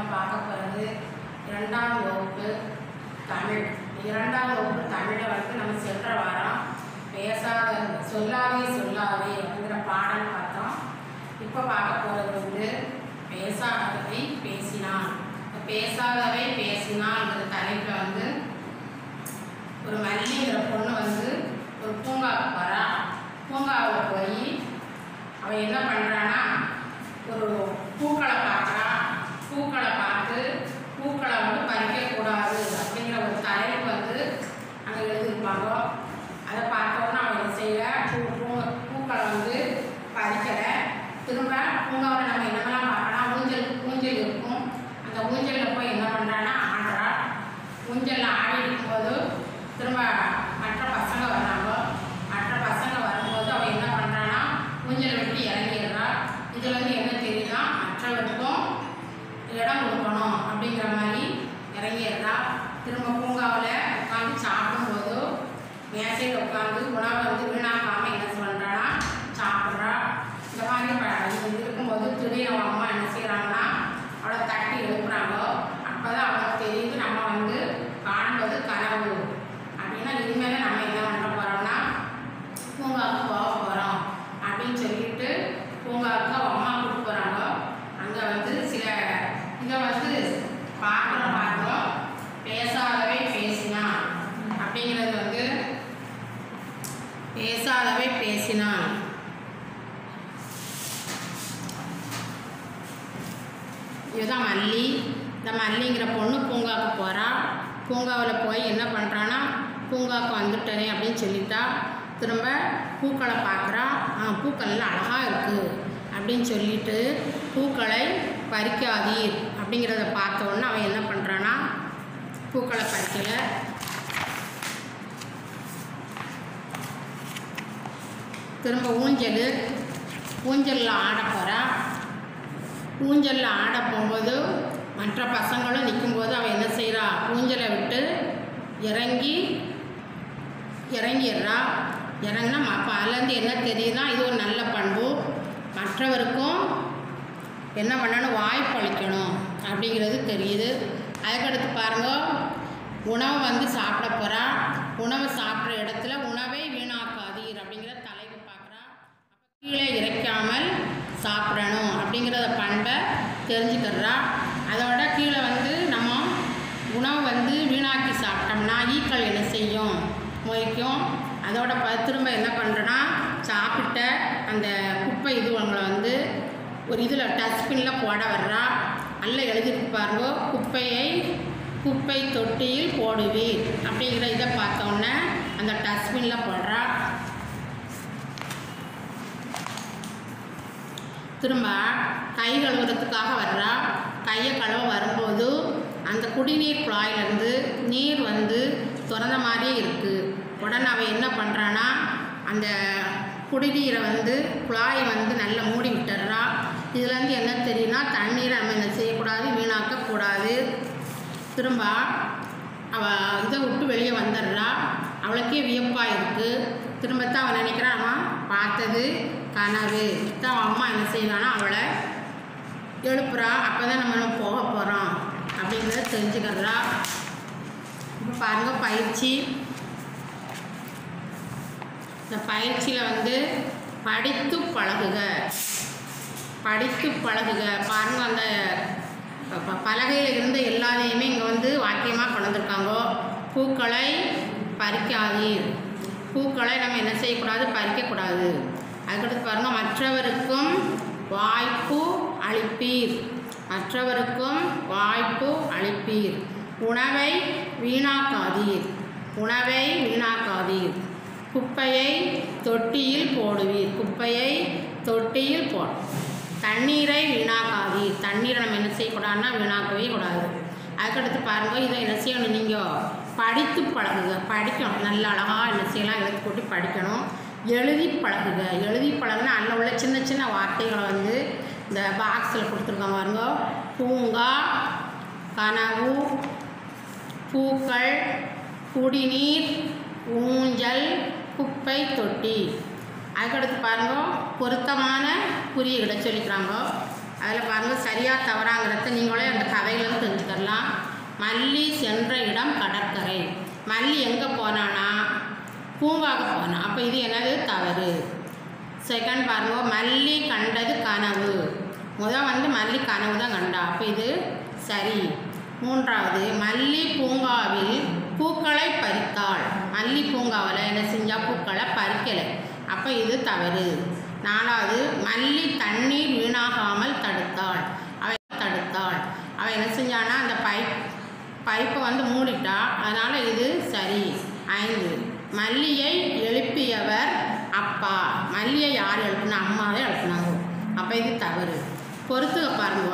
பார்க்க போகிறது இரண்டாம் வகுப்பு தமிழ் இரண்டாம் வகுப்பு தமிழை வந்து நம்ம சென்ற வாரம் பேசாத சொல்லாதே சொல்லாதே அப்படிங்கிற பாடல் பார்த்தோம் இப்போ பார்க்க போகிறது வந்து பேசாதவை பேசினான் இந்த பேசாதவை பேசினான்ங்கிற தலைப்பில் வந்து ஒரு மல்லிங்கிற பொண்ணு வந்து ஒரு பூங்காவுக்கு போகிறா பூங்காவில் போய் அவன் என்ன பண்ணுறான்னா ஒரு பூக்களை பார்க்குறா பூக்களை பார்த்து பூக்களை வந்து பறிக்கக்கூடாது அப்படிங்கிற ஒரு தலைப்பு வந்து அங்கே எழுதியிருப்பாங்க அதை பார்த்தோன்னா அவன் என்ன செய்யல பூ பூ பூக்களை வந்து பறிக்கலை திரும்ப பூங்காவில் நம்ம என்னமெல்லாம் பார்க்கலாம் ஊஞ்சல் ஊஞ்சல் இருக்கும் அந்த ஊஞ்சலில் போய் என்ன பண்ணுறான்னா ஆடுறா ஊஞ்சலில் ஆடி இருக்கும்போது திரும்ப மற்ற பசங்க வர்றாங்க மற்ற பசங்க வரும்போது அவன் என்ன பண்ணுறான்னா ஊஞ்சல் விட்டு இறங்கிடுறா இதில் வந்து என்ன தெரியுதுன்னா மற்றவருக்கும் இடம் கொடுக்கணும் அப்படிங்கிற மாதிரி இறங்கிடுறா திரும்ப பூங்காவில் உட்காந்து சாப்பிடும்போது மேசையில் உட்காந்து உணவை வந்து வீணாக்காமல் என்ன பண்ணுறான்னா சாப்பிட்றா இந்த மாதிரி ப- இது இருக்கும்போது திடீர்னு அவன் அம்மா என்ன செய்கிறாங்கன்னா அவளை தட்டி எழுப்புறாங்க அப்போ தான் அவளுக்கு தெரியுது நம்ம வந்து காண்பது கனவு அப்படின்னா இனிமேல் நம்ம என்ன பண்ண போகிறோம்னா பூங்காவுக்கு போக போகிறோம் அப்படின்னு சொல்லிட்டு பூங்காவுக்கு அவன் அம்மா கூப்பிட்டு போகிறாங்க அங்கே வந்து சில இதை வந்து பார்க்குற பார்க்குறோம் பேசாதவை பேசினான் அப்படிங்கிறது வந்து பேசாதவை பேசினான் இதுதான் மல்லி இந்த மல்லிங்கிற பொண்ணு பூங்காவுக்கு போகிறா பூங்காவில் போய் என்ன பண்ணுறான்னா பூங்காவுக்கு வந்துட்டேனே அப்படின்னு சொல்லிட்டா திரும்ப பூக்களை பார்க்குறா ஆ பூக்கள் எல்லாம் அழகாக இருக்குது அப்படின்னு சொல்லிட்டு பூக்களை பறிக்காதீர் அப்படிங்கிறத பார்த்த உடனே அவன் என்ன பண்ணுறான்னா பூக்களை பறிக்கலை திரும்ப ஊஞ்சல் ஊஞ்சலில் ஆட போகிறா ஊஞ்சலில் ஆட போகும்போது மற்ற பசங்களும் நிற்கும்போது அவள் என்ன செய்கிறா ஊஞ்சலை விட்டு இறங்கி இறங்கிடுறா இறங்கினா அப்போ அதுலேருந்து என்ன தெரியுதுன்னா இது ஒரு நல்ல பண்பு மற்றவருக்கும் என்ன பண்ணணும் வாய்ப்பளிக்கணும் அப்படிங்கிறது தெரியுது அதுக்கடுத்து பாருங்க உணவை வந்து சாப்பிட போகிறா உணவை சாப்பிட்ற இடத்துல உணவை வீணாக்காதீர் அப்படிங்கிற தலைப்பு பார்க்குறா கீழே இறைக்காமல் சாப்பிடணும் அப்படிங்கிறத பண்பை தெரிஞ்சுக்கிறா அதோட கீழே வந்து நம்ம உணவு வந்து வீணாக்கி சாப்பிட்டோம்னா ஈக்கள் என்ன செய்யும் மொய்க்கும் அதோட ப திரும்ப என்ன பண்ணுறோன்னா சாப்பிட்ட அந்த குப்பை இதுவங்களை வந்து ஒரு இதில் டஸ்ட்பினில் போட வர்றா நல்லா எழுதிருக்கு பாருங்க குப்பையை குப்பை தொட்டியில் போடுவீர் அப்படிங்கிற இதை பார்த்தோன்னே அந்த டஸ்ட்பினில் போடுறா திரும்ப கை கழுவுறதுக்காக வர்றா கையை கழுவ வரும்போது அந்த குடிநீர் குழாயிலேருந்து நீர் வந்து திறந்த மாதிரியே இருக்குது உடனே அவன் என்ன பண்ணுறான்னா அந்த குடிநீரை வந்து குழாயை வந்து நல்லா மூடி விட்டுறா இதுலேருந்து என்ன தெரியும்னா தண்ணீரை நம்ம என்ன செய்யக்கூடாது வீணாக்கக்கூடாது திரும்ப அவள் இதை விட்டு வெளியே வந்துடுறா அவளுக்கே வியப்பாக இருக்குது திரும்பத்தான் அவன் நினைக்கிறான் அவன் பார்த்தது கனவு தான் அவன் அம்மா என்ன செய்வானா அவளை எழுப்புறா அப்போ தான் நம்ம போக போகிறோம் அப்படிங்கிறத தெரிஞ்சுக்கிறா இப்போ பாருங்க பயிற்சி இந்த பயிற்சியில் வந்து படித்து பழகுக படித்து பழகுக பாருங்க அந்த ப- ப- பலகையில் இருந்த எல்லாத்தையுமே இங்கே வந்து வாக்கியமாக கொண்டு வந்திருக்காங்க பூக்களை பறிக்காதீர் பூக்களை நம்ம என்ன செய்யக்கூடாது பறிக்கக்கூடாது அதுக்கடுத்து பாருங்கள் மற்றவருக்கும் வாய்ப்பு அளிப்பீர் மற்றவருக்கும் வாய்ப்பு அளிப்பீர் உணவை வீணாக்காதீர் உணவை வீணாக்காதீர் குப்பையை தொட்டியில் போடுவீர் குப்பையை தொட்டியில் போ தண்ணீரை வீணாக்காதீர் தண்ணீரை நம்ம என்ன செய்யக்கூடாதுன்னா வீணாக்கவே கூடாது அதுக்கடுத்து பாருங்கள் இதை என்ன செய்யணும் நீங்கள் படித்து பழகுங்க படிக்கணும் நல்ல அழகாக என்ன செய்யலாம் எழுதி போட்டு படிக்கணும் எழுதி பழகுக எழுதி பழகுனா அதில் உள்ள சின்ன சின்ன வார்த்தைகளை வந்து இந்த பாக்ஸில் கொடுத்துருக்காங்க பாருங்க பூங்கா கனவு பூக்கள் குடிநீர் ஊஞ்சல் குப்பை தொட்டி அதுக்கடுத்து பாருங்க பொருத்தமான குறியீடை சொல்லிக்கிறாங்க அதில் பாருங்கள் சரியாக தவறாங்கிறத நீங்களே அந்த கதையிலேருந்து தெரிஞ்சுக்கலாம் மல்லி சென்ற இடம் கடற்கரை மல்லி எங்கே போனானா பூங்காவுக்கு போனான் அப்போ இது என்னது தவறு செகண்ட் பாருங்க மல்லி கண்டது கனவு முதல் வந்து மல்லி கனவு தான் கண்டா அப்போ இது சரி மூன்றாவது மல்லி பூங்காவில் பூக்களை பறித்தாள் மல்லி பூங்காவில் என்ன செஞ்சா பூக்களை பறிக்கலை அப்போ இது தவறு நாலாவது மல்லி தண்ணீர் வீணாகாமல் தடுத்தாள் அவ தடுத்தாள் அவன் என்ன செஞ்சானா அந்த பைப் பைப்பை வந்து மூடிட்டா அதனால் இது சரி ஐந்து மல்லியை எழுப்பியவர் அப்பா மல்லியை யார் எழுப்புனா அம்மாவே எழுப்புனாங்க அப்போ இது தவறு பொறுத்துக்க பாருங்க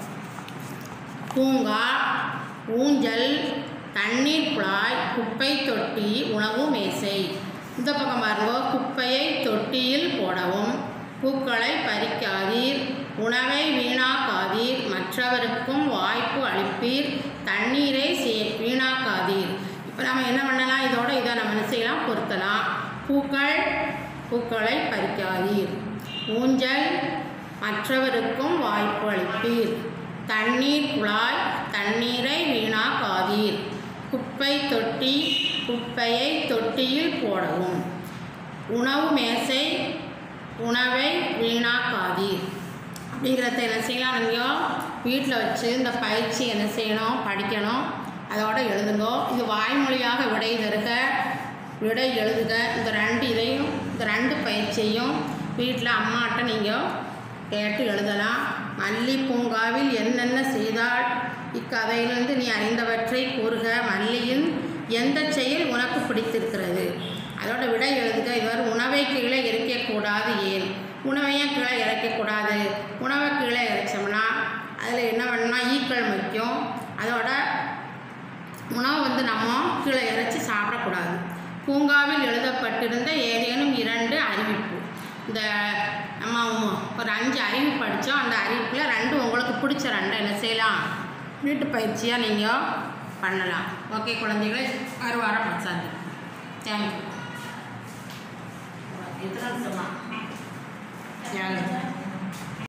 பூங்கா ஊஞ்சல் தண்ணீர் குழாய் குப்பை தொட்டி உணவு மேசை இந்த பக்கம் பாருங்க குப்பையை தொட்டியில் போடவும் பூக்களை பறிக்காதீர் உணவை வீணாக்காதீர் மற்றவருக்கும் வாய்ப்பு அளிப்பீர் தண்ணீரை சே வீணாக்காதீர் இப்போ நம்ம என்ன பண்ணலாம் இதோட இதை நம்ம என்ன செய்யலாம் பொருத்தலாம் பூக்கள் பூக்களை பறிக்காதீர் ஊஞ்சல் மற்றவருக்கும் வாய்ப்பு அளிப்பீர் தண்ணீர் குழாய் தண்ணீரை வீணாக்காதீர் குப்பை தொட்டி குப்பையை தொட்டியில் போடவும் உணவு மேசை உணவை வீணாக்காதீர் அப்படிங்கிறத என்ன செய்யலாம் நீங்கள் வீட்டில் வச்சு இந்த பயிற்சி என்ன செய்யணும் படிக்கணும் அதோட எழுதுங்கோ இது வாய்மொழியாக விடை தருக விடை எழுதுக இந்த ரெண்டு இதையும் இந்த ரெண்டு பயிற்சியையும் வீட்டில் அம்மாட்ட நீங்கள் கேட்டு எழுதலாம் மல்லி பூங்காவில் என்னென்ன செய்தால் இக்கதையிலிருந்து நீ அறிந்தவற்றை கூறுக மல்லியின் எந்த செயல் உனக்கு பிடித்திருக்கிறது அதோட விடை எழுதுக இவர் உணவை கீழே இறக்கக்கூடாது ஏன் உணவை ஏன் கீழே இறக்கக்கூடாது உணவை கீழே இறைச்சோம்னா அதில் என்ன பண்ணணும்னா ஈக்கள் முக்கியம் அதோட உணவு வந்து நம்ம கீழே இறைச்சி சாப்பிடக்கூடாது பூங்காவில் எழுதப்பட்டிருந்த ஏதேனும் இரண்டு அறிவிப்பு இந்த நம்ம ஒரு அஞ்சு அறிவிப்பு படித்தோம் அந்த அறிவிப்பில் ரெண்டு உங்களுக்கு பிடிச்ச ரெண்டை என்ன செய்யலாம் வீட்டு பயிற்சியாக நீங்கள் பண்ணலாம் ஓகே குழந்தைகளை ஒரு வாரம் படிச்சாங்க தேங்க்யூ எத்தனை நிமிஷமா ஏழு